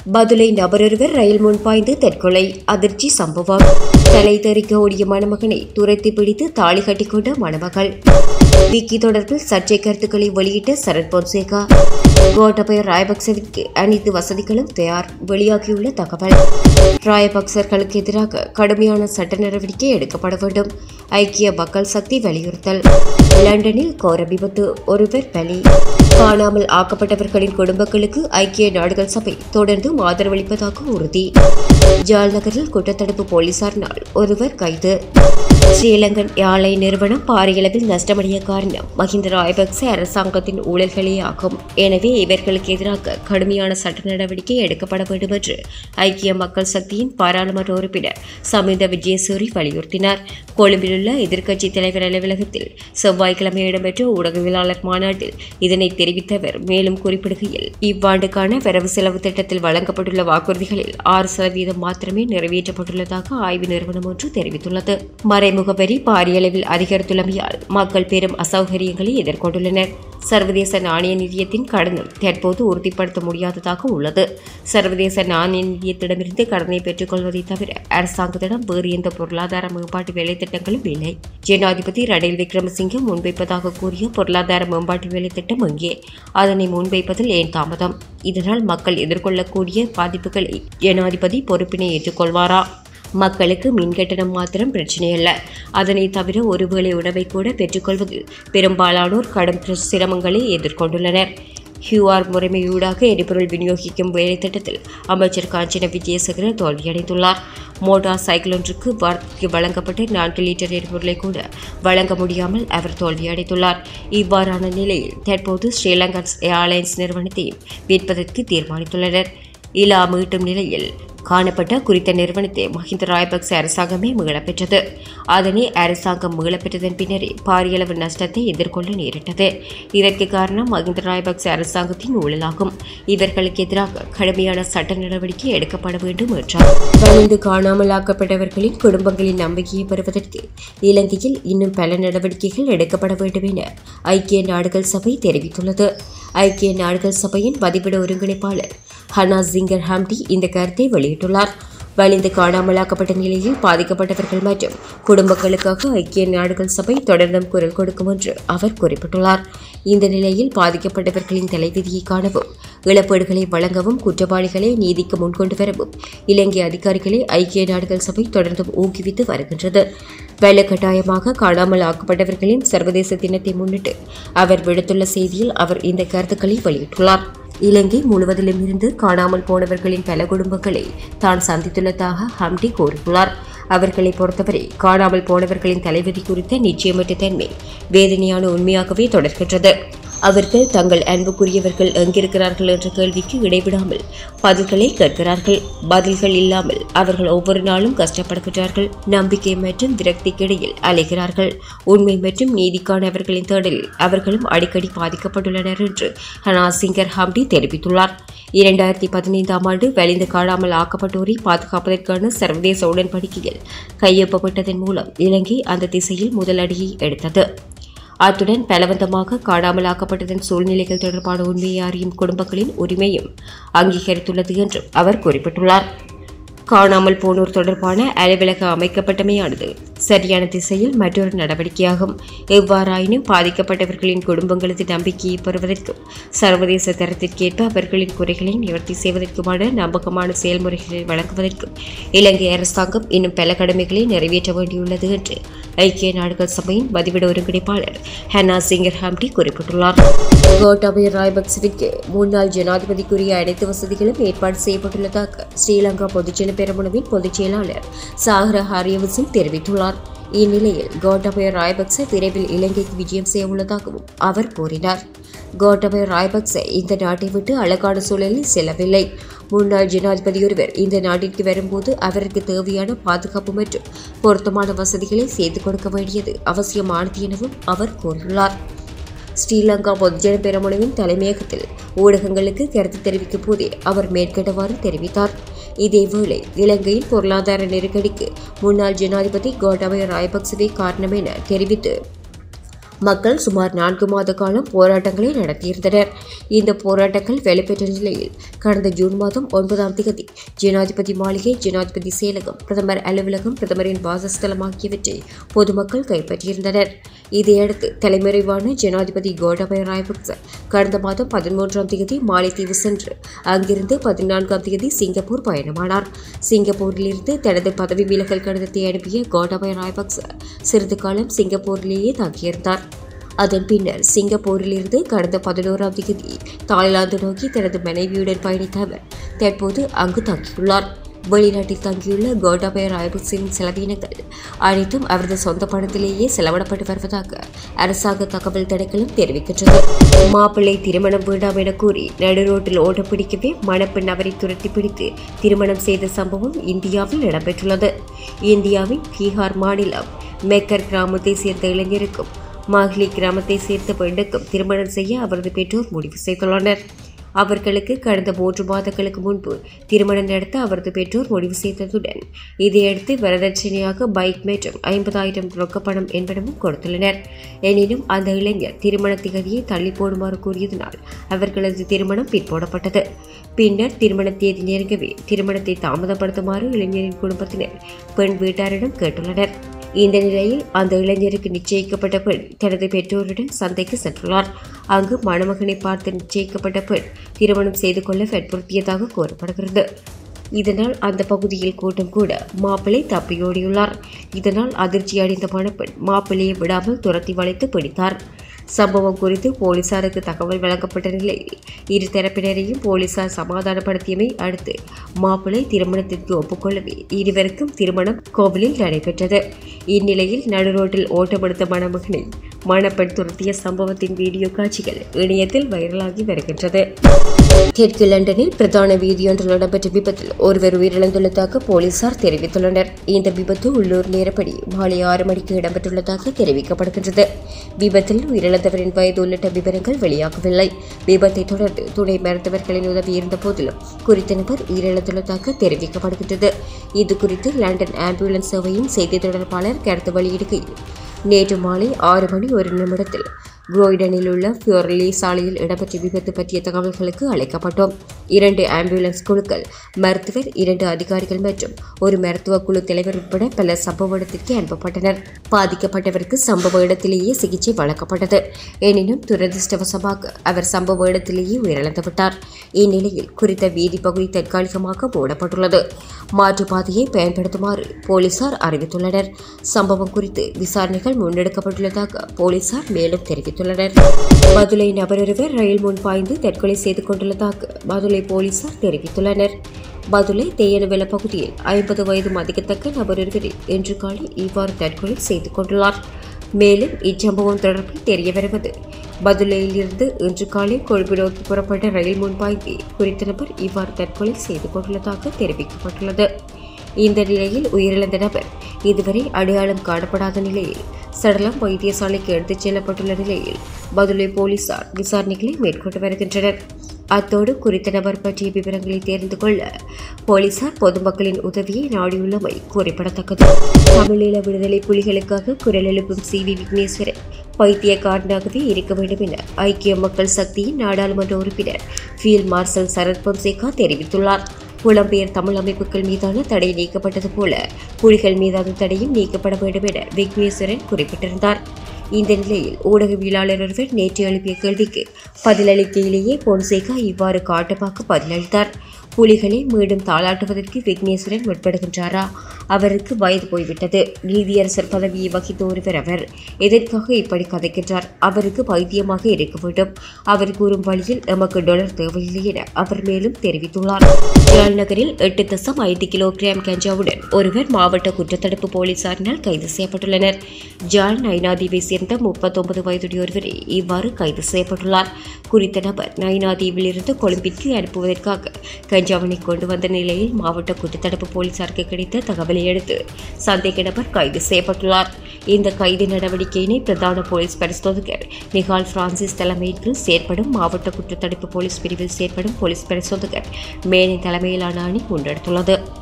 பதுளை நபரொருவர் ரயில் முன் பாய்ந்து தற்கொலை அதிர்ச்சி சம்பவம் தலை தெறிக்க ஓடிய மணமகனை துரத்தி பிடித்து தாலி கட்டிக்கொண்ட மணமகள் விக்கி தொடர்பில் சர்ச்சை கருத்துக்களை வெளியிட்ட சரத் பொன்சேகா கோட்டபய ராயபக்சவிற்கு அனைத்து வசதிகளும் தயார் வெளியாகியுள்ள தகவல் ராயபக்சர்களுக்கு எதிராக கடுமையான சட்ட நடவடிக்கை எடுக்கப்பட வேண்டும் ஐக்கிய மக்கள் சக்தி வலியுறுத்தல் லண்டனில் கோர விபத்து ஒருவர் பலி காணாமல் ஆக்கப்பட்டவர்களின் குடும்பங்களுக்கு ஐக்கிய நாடுகள் சபை தொடர்ந்து ஆதரவளிப்பதாக உறுதி ஜால் நகரில் குற்றத்தடுப்பு போலீசாரினால் ஒருவர் கைது ஸ்ரீலங்கன் யாழை நிறுவனம் பாரியளவில் நஷ்டமடைய காரணம் மஹிந்த ராயபக்சே அரசாங்கத்தின் ஊழல்களே ஆகும் எனவே இவர்களுக்கு எதிராக கடுமையான சட்ட நடவடிக்கை எடுக்கப்பட வேண்டும் என்று ஐக்கிய மக்கள் சக்தியின் பாராளுமன்ற உறுப்பினர் சமிந்த விஜயசூரி வலியுறுத்தினார் கொழும்பிலுள்ள எதிர்க்கட்சித் தலைவர் அலுவலகத்தில் செவ்வாய்க்கிழமை இடம்பெற்ற ஊடகவியலாளர் மாநாட்டில் இதனை தெரிவித்தவர் மேலும் குறிப்பிடுகையில் இவ்வாண்டுக்கான வரவு செலவு திட்டத்தில் வழங்கப்பட்டுள்ள வாக்குறுதிகளில் ஆறு சதவீதம் மாத்திரமே நிறைவேற்றப்பட்டுள்ளதாக ஆய்வு நிறுவனம் ஒன்று தெரிவித்துள்ளது மறைமுக வரி பாரிய அளவில் அதிகரித்துள்ளமையால் மக்கள் பெரும் அசௌகரியங்களை எதிர்கொண்டுள்ளனர் சர்வதேச நாணய நிதியத்தின் கடனும் தற்போது உறுதிப்படுத்த முடியாததாக உள்ளது சர்வதேச நாணய நிதியத்திடமிருந்து கடனை பெற்றுக்கொள்வதை தவிர அரசாங்கத்திடம் வேறு எந்த பொருளாதார மேம்பாட்டு வேலைத்திட்டங்களும் இல்லை ஜனாதிபதி ரணில் விக்ரமசிங்கே முன்வைப்பதாக கூறிய பொருளாதார மேம்பாட்டு வேலைத்திட்டம் எங்கே அதனை முன்வைப்பதில் ஏன் தாமதம் இதனால் மக்கள் எதிர்கொள்ளக்கூடிய பாதிப்புகளை ஜனாதிபதி பொறுப்பினை ஏற்றுக்கொள்வாரா மக்களுக்கு மின் கட்டணம் மாத்திரம் பிரச்சனை அல்ல அதனை தவிர ஒருவேளை உணவை கூட பெற்றுக்கொள்வதில் பெரும்பாலானோர் கடும் சிரமங்களை எதிர்கொண்டுள்ளனர் கியூஆர் முறைமையூடாக எரிபொருள் விநியோகிக்கும் வேலைத்திட்டத்தில் அமைச்சர் காஞ்சன விஜயசேகர தோல்வியடைந்துள்ளார் மோட்டார் சைக்கிள் ஒன்றுக்கு வாரத்திற்கு வழங்கப்பட்ட நான்கு லிட்டர் எரிபொருளை கூட வழங்க முடியாமல் அவர் தோல்வியடைந்துள்ளார் இவ்வாறான நிலையில் தற்போது ஸ்ரீலங்கன் ஏர்லைன்ஸ் நிறுவனத்தையும் விற்பதற்கு தீர்மானித்துள்ளனர் இலா மீட்டும் நிலையில் காணப்பட்ட குறித்த நிறுவனத்தை மஹிந்த ராயபக்ச அரசாங்கமே மீளப்பெற்றது அதனை அரசாங்கம் மீளப்பெற்றதன் பின்னரே பாரியளவு நஷ்டத்தை எதிர்கொள்ள நேரிட்டது இதற்கு காரணம் மஹிந்த ராயபக்ச அரசாங்கத்தின் ஊழலாகும் இவர்களுக்கு எதிராக கடுமையான சட்ட நடவடிக்கை எடுக்கப்பட வேண்டும் என்றார் வலிந்து காணாமலாக்கப்பட்டவர்களின் குடும்பங்களின் நம்பிக்கையை பெறுவதற்கு இலங்கையில் இன்னும் பல நடவடிக்கைகள் எடுக்கப்பட வேண்டும் என ஐக்கிய நாடுகள் சபை தெரிவித்துள்ளது ஐக்கிய நாடுகள் சபையின் பதிவிட ஒருங்கிணைப்பாளர் ஹனா ஜிங்கர் ஹாம்டி இந்த கருத்தை வெளியிட்டுள்ளார் வலிந்து காணாமலாக்கப்பட்ட நிலையில் பாதிக்கப்பட்டவர்கள் மற்றும் குடும்பங்களுக்காக ஐக்கிய நாடுகள் சபை தொடர்ந்தும் குரல் கொடுக்கும் என்று அவர் குறிப்பிட்டுள்ளார் இந்த நிலையில் பாதிக்கப்பட்டவர்களின் தலைவிதியை காணவும் இழப்பீடுகளை வழங்கவும் குற்றவாளிகளை நீதிக்கு முன்கொண்டு வரவும் இலங்கை அதிகாரிகளை ஐக்கிய நாடுகள் சபை தொடர்ந்தும் ஊக்குவித்து வருகின்றது வலுக்கட்டாயமாக காணாமல் ஆக்கப்பட்டவர்களின் சர்வதேச தினத்தை முன்னிட்டு அவர் விடுத்துள்ள செய்தியில் அவர் இந்த கருத்துக்களை வெளியிட்டுள்ளார் இலங்கை முழுவதிலும் இருந்து காணாமல் போனவர்களின் பல குடும்பங்களை தான் சந்தித்துள்ளதாக ஹம்டி கூறியுள்ளார் அவர்களை பொறுத்தவரை காணாமல் போனவர்களின் தலைவிதி குறித்த நிச்சயமற்ற தன்மை வேதனையான உண்மையாகவே தொடர்கின்றது அவர்கள் தங்கள் அன்புக்குரியவர்கள் எங்கிருக்கிறார்கள் என்ற கேள்விக்கு இடைவிடாமல் பதில்களை கேட்கிறார்கள் பதில்கள் இல்லாமல் அவர்கள் ஒவ்வொரு நாளும் கஷ்டப்படுகிறார்கள் நம்பிக்கை மற்றும் விரக்திக்கு இடையில் அலைகிறார்கள் உண்மை மற்றும் நீதிக்கான அவர்களின் தேடலில் அவர்களும் அடிக்கடி பாதிக்கப்பட்டுள்ளனர் என்று ஹனா சிங்கர் ஹம்டி தெரிவித்துள்ளார் இரண்டாயிரத்தி பதினைந்தாம் ஆண்டு வலிந்து காணாமல் ஆக்கப்பட்டோரை பாதுகாப்பதற்கான சர்வதேச உடன்படிக்கையில் கையொப்பப்பட்டதன் மூலம் இலங்கை அந்த திசையில் முதல் அடியை எடுத்தது அத்துடன் பலவந்தமாக காணாமலாக்கப்பட்டதன் சூழ்நிலைகள் தொடர்பான உண்மையை அறியும் குடும்பங்களின் உரிமையும் அங்கீகரித்துள்ளது என்றும் அவர் குறிப்பிட்டுள்ளார் காணாமல் போனோர் தொடர்பான அலுவலக அமைக்கப்பட்டமையானது சரியான திசையில் மற்றொரு நடவடிக்கையாகும் எவ்வாறாயினும் பாதிக்கப்பட்டவர்களின் குடும்பங்களது நம்பிக்கையை பெறுவதற்கும் சர்வதேச தரத்திற்கேற்ப அவர்களின் குறைகளை நிவர்த்தி செய்வதற்குமான நம்பகமான செயல்முறைகளை வழங்குவதற்கும் இலங்கை அரசாங்கம் இன்னும் பல கடமைகளை நிறைவேற்ற வேண்டியுள்ளது என்று ஐக்கிய நாடுகள் சபையின் பதிவிட ஒருங்கிணைப்பாளர் ஹன்னா சிங்கர் ஹாம்டி குறிப்பிட்டுள்ளார் கோட்டாபய ராயபக்சவிற்கு முன்னாள் ஜனாதிபதிக்குரிய அனைத்து வசதிகளும் ஏற்பாடு செய்யப்பட்டுள்ளதாக ஸ்ரீலங்கா பொதுஜன பெரமுனவின் பொதுச் செயலாளர் சாகர ஹாரியவசன் தெரிவித்துள்ளார் இந்நிலையில் கோட்டாபய ராயபக்ச விரைவில் இலங்கைக்கு விஜயம் செய்ய உள்ளதாகவும் அவர் கூறினார் கோட்டாபய ராயபக்ச இந்த நாட்டை விட்டு அழகான சூழலில் செல்லவில்லை முன்னாள் ஜனாதிபதி ஒருவர் இந்த நாட்டிற்கு வரும்போது அவருக்கு தேவையான பாதுகாப்பு மற்றும் பொருத்தமான வசதிகளை செய்து கொடுக்க வேண்டியது அவசியமானது எனவும் அவர் கூறியுள்ளார் ஸ்ரீலங்கா பொதுஜன பெரமுனவின் தலைமையகத்தில் ஊடகங்களுக்கு கருத்து தெரிவிக்கும் போதே அவர் மேற்கண்டவாறு தெரிவித்தார் இதேவேளை இலங்கையின் பொருளாதார நெருக்கடிக்கு முன்னாள் ஜனாதிபதி கோட்டாபய ராயபக்சவே காரணம் என தெரிவித்து மக்கள் சுமார் நான்கு மாத காலம் போராட்டங்களை நடத்தியிருந்தனர் இந்த போராட்டங்கள் வெளிப்பெற்ற நிலையில் கடந்த ஜூன் மாதம் ஒன்பதாம் தேதி ஜனாதிபதி மாளிகை ஜனாதிபதி செயலகம் பிரதமர் அலுவலகம் பிரதமரின் வாசஸ்தலம் ஆகியவற்றை பொதுமக்கள் கைப்பற்றியிருந்தனர் இதையடுத்து தலைமறைவான ஜனாதிபதி கோடபய ராயபக்ச கடந்த மாதம் பதிமூன்றாம் தேதி மாலைத்தீவு சென்று அங்கிருந்து பதினான்காம் தேதி சிங்கப்பூர் பயணமானார் சிங்கப்பூரிலிருந்து தனது பதவி விலகல் கடிதத்தை அனுப்பிய கோடபய ராயபக்ச சிறிது காலம் சிங்கப்பூரிலேயே தங்கியிருந்தார் அதன் பின்னர் சிங்கப்பூரிலிருந்து கடந்த பதினோராம் தேதி தாய்லாந்து நோக்கி தனது மனைவியுடன் பயணித்த அவர் தற்போது அங்கு தங்கியுள்ளார் வெளிநாட்டில் தங்கியுள்ள கோட்டாபய ராயபக்சேவின் செலவினங்கள் அனைத்தும் அவரது சொந்த பணத்திலேயே செலவிடப்பட்டு வருவதாக அரசாங்க தகவல் திணைக்களம் தெரிவிக்கின்றது மாப்பிள்ளை திருமணம் வேண்டாம் என கூறி நடுரோட்டில் ஓட்ட பிடிக்கவே மணப்பெண் அவரை துரத்தி பிடித்து திருமணம் செய்த சம்பவம் இந்தியாவில் இடம்பெற்றுள்ளது இந்தியாவின் பீகார் மாநிலம் மெக்கர் கிராமத்தை சேர்ந்த இளைஞருக்கும் மாஹ்லி கிராமத்தை சேர்ந்த பெண்ணுக்கும் திருமணம் செய்ய அவரது பெற்றோர் முடிவு செய்துள்ளனர் அவர்களுக்கு கடந்த மூன்று மாதங்களுக்கு முன்பு திருமணம் நடத்த அவரது பெற்றோர் முடிவு செய்ததுடன் இதையடுத்து வரதட்சணையாக பைக் மற்றும் ஐம்பதாயிரம் ரொக்கப்பணம் என்பனவும் கொடுத்துள்ளனர் எனினும் அந்த இளைஞர் திருமண திகதியை தள்ளி போடுமாறு கூறியதனால் அவர்களது திருமணம் பிற்போடப்பட்டது பின்னர் திருமண தேதி நெருங்கவே திருமணத்தை தாமதப்படுத்துமாறு இளைஞரின் குடும்பத்தினர் பெண் வீட்டாரிடம் கேட்டுள்ளனர் இந்த நிலையில் அந்த இளைஞருக்கு நிச்சயிக்கப்பட்ட பெண் தனது பெற்றோருடன் சந்தைக்கு சென்றுள்ளார் அங்கு மணமகனை பார்த்து நிச்சயிக்கப்பட்ட பெண் திருமணம் செய்து கொள்ள வற்புறுத்தியதாக கூறப்படுகிறது இதனால் அந்த பகுதியில் கூட்டம் கூட மாப்பிள்ளை தப்பியோடியுள்ளார் இதனால் அதிர்ச்சி அடைந்த மணப்பெண் மாப்பிள்ளையை விடாமல் துரத்தி வளைத்து பிடித்தார் சம்பவம் குறித்து போலீசாருக்கு தகவல் வழங்கப்பட்ட நிலையில் இரு தரப்பினரையும் போலீசார் சமாதானப்படுத்தியமை அடுத்து மாப்பிள்ளை திருமணத்திற்கு ஒப்புக்கொள்ளவே இருவருக்கும் திருமணம் கோவிலில் நடைபெற்றது இந்நிலையில் நடுரோட்டில் ஓட்டமெடுத்த மணமகனை மணப்பெண் துரத்திய சம்பவத்தின் வீடியோ காட்சிகள் இணையத்தில் வைரலாகி வருகின்றது தெற்கு லண்டனில் பிரதான வீதியொன்றில் இடம்பெற்ற விபத்தில் ஒருவர் உயிரிழந்துள்ளதாக போலீசார் தெரிவித்துள்ளனர் இந்த விபத்து உள்ளூர் நேரப்படி மாலை ஆறு மணிக்கு இடம்பெற்றுள்ளதாக தெரிவிக்கப்படுகின்றது விபத்தில் உயிரிழந்தவரின் வயது உள்ளிட்ட விவரங்கள் வெளியாகவில்லை விபத்தை தொடர்ந்து துணை மருத்துவர்களின் உதவி இருந்த போதிலும் குறித்த நபர் உயிரிழந்துள்ளதாக தெரிவிக்கப்படுகின்றது இது குறித்து லண்டன் ஆம்புலன்ஸ் சேவையின் செய்தி தொடர்பாளர் கருத்து வெளியிடுகையில் நேற்று மாலை ஆறு மணி ஒரு நிமிடத்தில் குரோய்டனில் உள்ள ஃபியோர்லி சாலையில் இடம்பெற்ற விபத்து பற்றிய தகவல்களுக்கு அழைக்கப்பட்டோம் இரண்டு ஆம்புலன்ஸ் குழுக்கள் மருத்துவர் இரண்டு அதிகாரிகள் மற்றும் ஒரு மருத்துவ குழு தலைவர் உட்பட பலர் சம்பவ இடத்திற்கு அனுப்பப்பட்டனர் பாதிக்கப்பட்டவருக்கு சம்பவ இடத்திலேயே சிகிச்சை வழங்கப்பட்டது எனினும் துரதிருஷ்டவசமாக அவர் சம்பவ இடத்திலேயே உயிரிழந்துவிட்டார் இந்நிலையில் குறித்த வீதி பகுதி தற்காலிகமாக மூடப்பட்டுள்ளது மாற்றுப்பாதையை பயன்படுத்துமாறு போலீசார் அறிவித்துள்ளனர் சம்பவம் குறித்து விசாரணைகள் முன்னெடுக்கப்பட்டுள்ளதாக போலீசார் மேலும் தெரிவித்துள்ளனர் மதுரை நபரொருவர் ரயில் முன் பாய்ந்து தற்கொலை செய்து கொண்டுள்ளதாக மதுரை போலீசார் தெரிவித்துள்ளனர் மதுரை தேயனவெல பகுதியில் ஐம்பது வயது மதிக்கத்தக்க நபரொருவர் இன்று காலை இவ்வாறு தற்கொலை செய்து கொண்டுள்ளார் மேலும் இச்சம்பவம் தொடர்பில் தெரிய வருவது பதுளையிலிருந்து இன்று காலை கொழும்பு நோக்கி புறப்பட்ட ரயில் முன்பாய்ந்து குறித்த நபர் இவ்வாறு தற்கொலை செய்து கொண்டுள்ளதாக தெரிவிக்கப்பட்டுள்ளது இந்த நிலையில் உயிரிழந்த நபர் இதுவரை அடையாளம் காணப்படாத நிலையில் சடலம் வைத்தியசாலைக்கு எடுத்துச் செல்லப்பட்டுள்ள நிலையில் பதுளை போலீசார் விசாரணைகளை மேற்கொண்டு வருகின்றனர் அத்தோடு குறித்த நபர் பற்றிய விவரங்களை தெரிந்து கொள்ள போலீசார் பொதுமக்களின் உதவியை நாடியுள்ளமை குறிப்பிடத்தக்கது தமிழீழ விடுதலை புலிகளுக்காக குரல் எழுப்பும் சி வி விக்னேஸ்வரன் பைத்தியக்காரனாகவே இருக்க வேண்டும் என ஐக்கிய மக்கள் சக்தியின் நாடாளுமன்ற உறுப்பினர் ஃபீல்ட் மார்ஷல் சரத் பொன்சேகா தெரிவித்துள்ளார் புலம்பெயர் தமிழ் அமைப்புகள் மீதான தடை நீக்கப்பட்டது போல புலிகள் மீதான தடையும் நீக்கப்பட வேண்டும் என விக்னேஸ்வரன் குறிப்பிட்டிருந்தார் இந்த நிலையில் ஊடகவியலாளர் ஒருவர் நேற்று எழுப்பிய கேள்விக்கு பதிலளிக்கையிலேயே பொன்சேகா இவ்வாறு காட்டமாக பதிலளித்தார் புலிகளை மீண்டும் தாளாட்டுவதற்கு விக்னேஸ்வரன் முற்படுகின்றாரா அவருக்கு வயது போய்விட்டது நீதியரசர் பதவியை வகித்த ஒருவர் அவர் எதற்காக இப்படி கதைக்கின்றார் அவருக்கு பைத்தியமாக இருக்க வேண்டும் அவர் கூறும் வழியில் எமக்கு டொலர் தேவையில்லை என அவர் மேலும் தெரிவித்துள்ளார் யாழ் நகரில் எட்டு தசம் ஐந்து கிலோகிராம் கஞ்சாவுடன் ஒருவர் மாவட்ட குற்றத்தடுப்பு போலீசாரினால் கைது செய்யப்பட்டுள்ளனர் ஜாழ் நைனாதீவை சேர்ந்த முப்பத்தொன்பது வயதுடைய ஒருவரே இவ்வாறு கைது செய்யப்பட்டுள்ளார் குறித்த நபர் நைனாதீவில் இருந்து கொழும்பிற்கு அனுப்புவதற்காக கஞ்சாவினை கொண்டு வந்த நிலையில் மாவட்ட குற்றத்தடுப்பு போலீசாருக்கு கிடைத்த தகவலை அடுத்து சந்தேக நபர் கைது செய்யப்பட்டுள்ளார் இந்த கைது நடவடிக்கையினை பிரதான போலீஸ் பரிசோதகர் நிகால் பிரான்சிஸ் தலைமையின் கீழ் செயற்படும் மாவட்ட குற்றத்தடுப்பு போலீஸ் பிரிவில் செயற்படும் போலீஸ் பரிசோதகர் மேனி தலைமையிலான அணி முன்னெடுத்துள்ளது